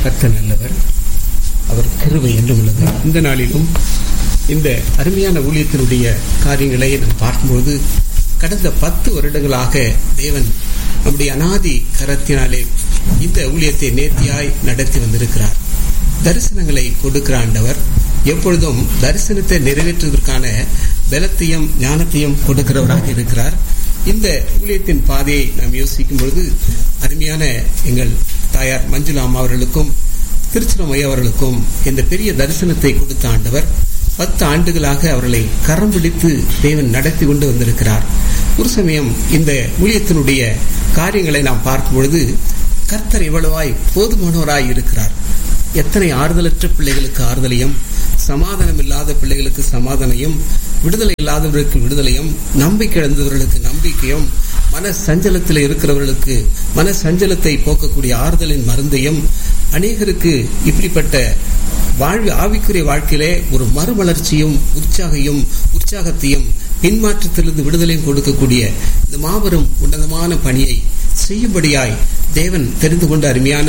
கர்த்தர் நல்லவர் அவர் கிருபை என்றும் உள்ளது இந்த நாளிலும் இந்த அருமையான ஊழியத்தினுடைய காரியங்களை நாம் பார்க்கும்போது கடந்த பத்து வருடங்களாக தேவன் நம்முடைய அனாதி கரத்தினாலே இந்த ஊழியத்தை நேர்த்தியாய் நடத்தி வந்திருக்கிறார் தரிசனங்களை கொடுக்கிற ஆண்டவர் எப்பொழுதும் தரிசனத்தை நிறைவேற்றுவதற்கான பலத்தையும் ஞானத்தையும் கொடுக்கிறவராக இருக்கிறார் இந்த ஊழியத்தின் பாதையை நாம் யோசிக்கும் பொழுது அருமையான எங்கள் தாயார் மஞ்சுளாம் அவர்களுக்கும் திருச்சிரமை அவர்களுக்கும் இந்த பெரிய தரிசனத்தை கொடுத்த ஆண்டவர் பத்து ஆண்டுகளாக அவர்களை கரம் பிடித்து தேவன் நடத்தி கொண்டு வந்திருக்கிறார் ஒரு சமயம் இந்த ஊழியத்தினுடைய காரியங்களை நாம் பார்க்கும் பொழுது கர்த்தர் இவ்வளவாய் போதுமானவராய் இருக்கிறார் எத்தனை ஆறுதலற்ற பிள்ளைகளுக்கு ஆறுதலையும் சமாதானம் இல்லாத பிள்ளைகளுக்கு சமாதானையும் விடுதலை இல்லாதவர்களுக்கு விடுதலையும் நம்பிக்கை இழந்தவர்களுக்கு நம்பிக்கையும் மன சஞ்சலத்தில் இருக்கிறவர்களுக்கு மன சஞ்சலத்தை போக்கக்கூடிய ஆறுதலின் மருந்தையும் அநேகருக்கு இப்படிப்பட்ட வாழ்வு ஆவிக்குரிய வாழ்க்கையிலே ஒரு மறுமலர்ச்சியும் உற்சாகையும் உற்சாகத்தையும் பின்மாற்றத்திலிருந்து விடுதலையும் கொடுக்கக்கூடிய இந்த மாபெரும் உன்னதமான பணியை செய்யும்படியாய் தேவன் தெரிந்து கொண்ட அருமையான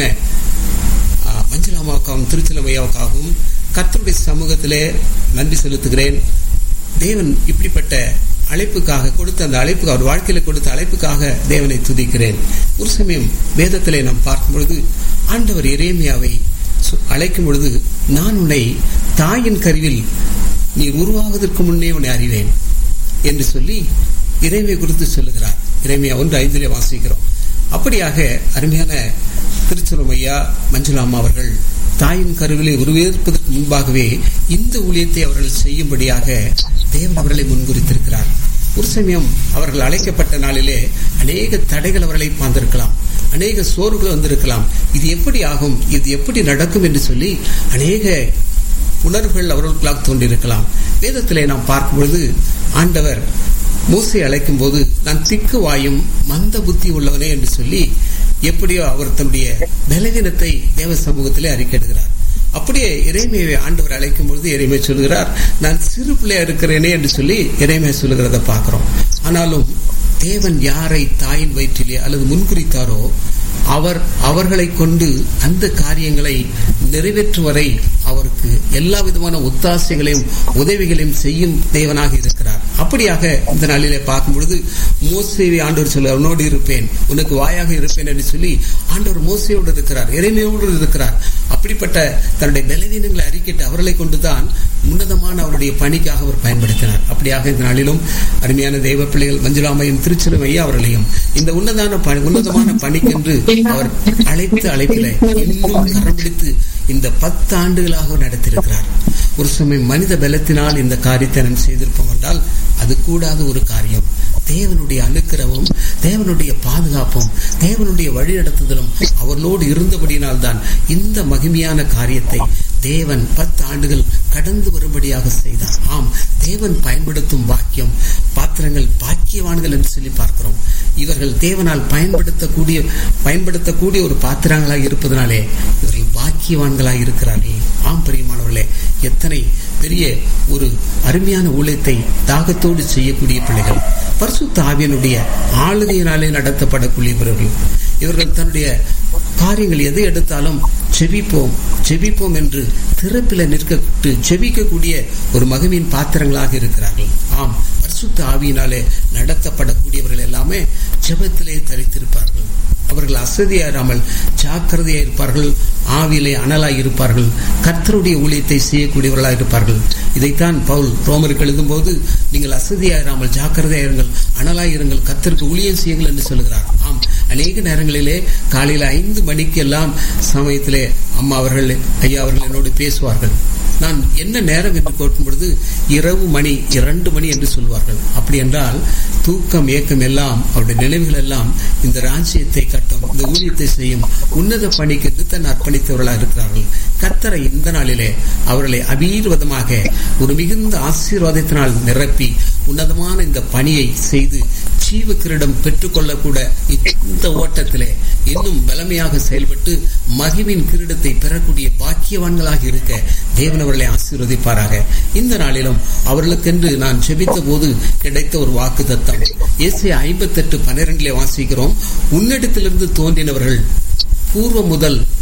மஞ்சளாமாவுக்காகவும் திருச்சிலமையாவுக்காகவும் கத்தருடைய சமூகத்திலே நன்றி செலுத்துகிறேன் தேவன் இப்படிப்பட்ட அழைப்புக்காக கொடுத்த அந்த அழைப்புக்கு அவர் வாழ்க்கையில கொடுத்த அழைப்புக்காக தேவனை துதிக்கிறேன் ஒரு சமயம் வேதத்திலே நாம் பார்க்கும் பொழுது ஆண்டவர் எரேமியாவை அழைக்கும் பொழுது நான் உன்னை தாயின் கருவில் நீ உருவாவதற்கு முன்னே உன்னை அறிவேன் என்று சொல்லி இறைமையை குறித்து சொல்லுகிறார் இறைமையா ஒன்று ஐந்திலே வாசிக்கிறோம் அப்படியாக அருமையான திருச்சுரமையா மஞ்சுளாமா அவர்கள் தாயின் கருவிலை உருவேற்பதற்கு முன்பாகவே இந்த ஊழியத்தை அவர்கள் செய்யும்படியாக தேவன் அவர்களை முன்குறித்திருக்கிறார் ஒரு சமயம் அவர்கள் அழைக்கப்பட்ட நாளிலே அநேக தடைகள் அவர்களை பார்த்திருக்கலாம் அநேக சோர்வுகள் வந்திருக்கலாம் இது எப்படி ஆகும் இது எப்படி நடக்கும் என்று சொல்லி அநேக உணர்வுகள் அவர்களுக்காக தோன்றியிருக்கலாம் வேதத்திலே நாம் பார்க்கும் பொழுது ஆண்டவர் மூசை அழைக்கும் போது நான் திக்கு வாயும் மந்த புத்தி உள்ளவனே என்று சொல்லி எப்படியோ அவர் தன்னுடைய பலவீனத்தை தேவ சமூகத்திலே அறிக்கையிடுகிறார் அப்படியே இறைமையை ஆண்டவர் அழைக்கும் பொழுது இறைமை சொல்கிறார் நான் சிறு பிள்ளையா இருக்கிறேனே என்று சொல்லி இறைமை சொல்லுகிறத பார்க்கிறோம் ஆனாலும் தேவன் யாரை தாயின் வயிற்றிலே அல்லது முன்குறித்தாரோ அவர் அவர்களை கொண்டு அந்த காரியங்களை நிறைவேற்றும் வரை அவருக்கு எல்லா விதமான ஒத்தாசைகளையும் உதவிகளையும் செய்யும் தேவனாக இருக்கிறார் அப்படியாக இந்த நாளிலே பார்க்கும் பொழுது மோசேவை ஆண்டவர் சொல்ல அவனோடு இருப்பேன் உனக்கு வாயாக இருப்பேன் என்று சொல்லி ஆண்டவர் மோசையோடு இருக்கிறார் இறைமையோடு இருக்கிறார் அப்படிப்பட்ட தன்னுடைய பலவீனங்களை அறிக்கிட்டு அவர்களை கொண்டுதான் உன்னதமான அவருடைய பணிக்காக அவர் பயன்படுத்தினார் அப்படியாக இந்த நாளிலும் அருமையான தெய்வ பிள்ளைகள் மஞ்சுளாமையும் திருச்சிறுமையா அவர்களையும் இந்த உன்னதான பணி உன்னதமான பணிக்கென்று அவர் அழைத்து அழைப்பில இன்னும் கரம் பிடித்து இந்த பத்து ஆண்டுகளாக நடத்தியிருக்கிறார் ஒரு சமயம் மனித பலத்தினால் இந்த காரியத்தை நாம் செய்திருப்போம் என்றால் அது கூடாத ஒரு காரியம் தேவனுடைய அனுக்கிரமும் தேவனுடைய பாதுகாப்பும் தேவனுடைய வழிநடத்துதலும் அவர்களோடு இருந்தபடியினால் தான் இந்த மகிமையான காரியத்தை தேவன் பத்து ஆண்டுகள் கடந்து வரும்படியாக செய்தார் ஆம் தேவன் பயன்படுத்தும் பாக்கியம் பாத்திரங்கள் பாக்கியவான்கள் என்று சொல்லி பார்க்கிறோம் இவர்கள் தேவனால் பயன்படுத்தக்கூடிய பயன்படுத்தக்கூடிய ஒரு பாத்திரங்களாக இருப்பதனாலே இவர்கள் பாக்கியவான்களாக இருக்கிறார்கள் ஆம் பிரியமானவர்களே எத்தனை பெரிய ஒரு அருமையான ஊழியத்தை தாகத்தோடு செய்யக்கூடிய பிள்ளைகள் பரிசுத்த ஆவியனுடைய ஆளுகையினாலே நடத்தப்படக்கூடியவர்கள் இவர்கள் தன்னுடைய காரியங்கள் எதை எடுத்தாலும் செபிப்போம் செபிப்போம் என்று திறப்பில நிற்கட்டு செபிக்கக்கூடிய ஒரு மகிமையின் பாத்திரங்களாக இருக்கிறார்கள் ஆம் பரிசுத்த ஆவியினாலே நடத்தப்படக்கூடியவர்கள் எல்லாமே ஜெபத்திலே தரித்திருப்பார்கள் அவர்கள் அசதியாராமல் ஜாக்கிரதையா இருப்பார்கள் ஆவியிலே அனலாய் இருப்பார்கள் கர்த்தருடைய ஊழியத்தை செய்யக்கூடியவர்களாக இருப்பார்கள் இதைத்தான் பவுல் ரோமருக்கு எழுதும் போது நீங்கள் அசதியாயிராமல் ஜாக்கிரதையா இருங்கள் அனலாய் இருங்கள் கர்த்தருக்கு ஊழியம் செய்யுங்கள் என்று சொல்கிறார் ஆம் அநேக நேரங்களிலே காலையில் ஐந்து மணிக்கு எல்லாம் சமயத்திலே அம்மா அவர்கள் ஐயா அவர்கள் என்னோடு பேசுவார்கள் நான் என்ன நேரம் என்று கேட்கும் பொழுது இரவு மணி இரண்டு மணி என்று சொல்வார்கள் அப்படி என்றால் தூக்கம் ஏக்கம் எல்லாம் அவருடைய நினைவுகள் எல்லாம் இந்த ராஜ்யத்தை கட்டும் இந்த ஊழியத்தை செய்யும் உன்னத பணிக்கு தன் அர்ப்பணித்தவர்களாக இருக்கிறார்கள் கத்தரை இந்த நாளிலே அவர்களை அபீர்வதமாக ஒரு மிகுந்த ஆசீர்வாதத்தினால் நிரப்பி உன்னதமான இந்த பணியை செய்து ஜீவ கிரீடம் பெற்றுக்கொள்ளக்கூட இந்த ஓட்டத்திலே இன்னும் பலமையாக செயல்பட்டு மகிவின் கிரீடத்தை பெறக்கூடிய பாக்கியவான்களாக இருக்க தேவன் அவர்களை ஆசீர்வதிப்பாராக இந்த நாளிலும் அவர்களுக்கென்று நான் செபித்த போது கிடைத்த ஒரு வாக்கு தத்தம் ஏசை ஐம்பத்தெட்டு பன்னிரெண்டிலே வாசிக்கிறோம் உன்னிடத்திலிருந்து தோன்றினவர்கள் பூர்வ முதல்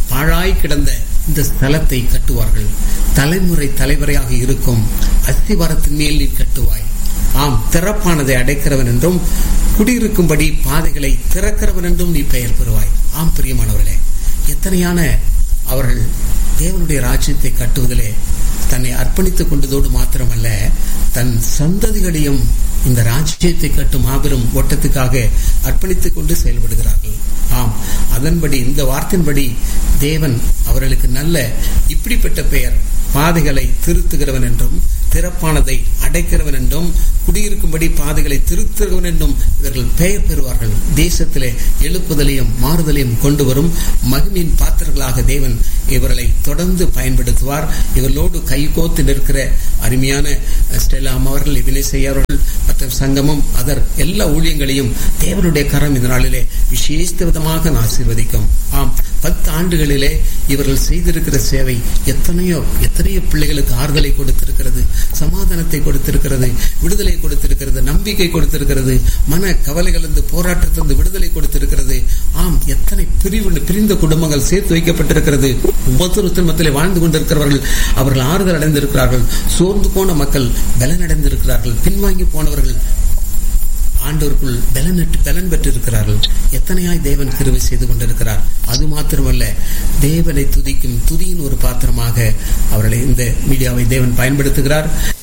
பாழாய் கிடந்த இந்த ஸ்தலத்தை கட்டுவார்கள் தலைமுறை தலைவரையாக இருக்கும் அஸ்திவாரத்தின் மேல் நீ கட்டுவாய் ஆம் திறப்பானதை அடைக்கிறவன் என்றும் குடியிருக்கும்படி பாதைகளை திறக்கிறவன் என்றும் நீ பெயர் பெறுவாய் ஆம் பிரியமானவர்களே எத்தனையான அவர்கள் தேவனுடைய ராஜ்யத்தை கட்டுவதிலே தன்னை அர்ப்பணித்துக் கொண்டதோடு மாத்திரமல்ல தன் சந்ததிகளையும் இந்த ராஜ்யத்தை கட்டும் மாபெரும் ஓட்டத்துக்காக அர்ப்பணித்துக் கொண்டு செயல்படுகிறார்கள் ஆம் அதன்படி இந்த வார்த்தையின்படி தேவன் அவர்களுக்கு நல்ல இப்படிப்பட்ட பெயர் பாதைகளை திருத்துகிறவன் என்றும் திறப்பானதை அடைக்கிறவன் என்றும் குடியிருக்கும்படி பாதைகளை திருத்துகிறவன் என்றும் இவர்கள் பெயர் பெறுவார்கள் தேசத்திலே எழுப்புதலையும் மாறுதலையும் கொண்டு வரும் மகிமையின் பாத்திரங்களாக தேவன் இவர்களை தொடர்ந்து பயன்படுத்துவார் இவர்களோடு கைகோத்து நிற்கிற அருமையான ஸ்டெல்லாம் அவர்கள் இவினை அவர்கள் மற்ற சங்கமும் அதர் எல்லா ஊழியங்களையும் தேவனுடைய கரம் இந்த நாளிலே விசேஷ விதமாக ஆசீர்வதிக்கும் ஆம் பத்து ஆண்டுகளிலே இவர்கள் செய்திருக்கிற சேவை எத்தனையோ எத்தனையோ பிள்ளைகளுக்கு ஆறுதலை கொடுத்திருக்கிறது சமாதானத்தை கொடுத்திருக்கிறது விடுதலை கொடுத்திருக்கிறது நம்பிக்கை கொடுத்திருக்கிறது மன கவலைகளிலிருந்து போராட்டத்திலிருந்து விடுதலை கொடுத்திருக்கிறது ஆம் எத்தனை பிரிவு பிரிந்த குடும்பங்கள் சேர்த்து வைக்கப்பட்டிருக்கிறது ஒவ்வொருத்தர் மத்திலே வாழ்ந்து கொண்டிருக்கிறவர்கள் அவர்கள் ஆறுதல் அடைந்திருக்கிறார்கள் சோர்ந்து போன மக்கள் பலனடைந்திருக்கிறார்கள் பின்வாங்கி போனவர்கள் ஆண்டோருக்குள் பலனற்று பலன் பெற்றிருக்கிறார்கள் எத்தனையாய் தேவன் கிருவை செய்து கொண்டிருக்கிறார் அது மாத்திரமல்ல தேவனை துதிக்கும் துதியின் ஒரு பாத்திரமாக அவர்களை இந்த மீடியாவை தேவன் பயன்படுத்துகிறார்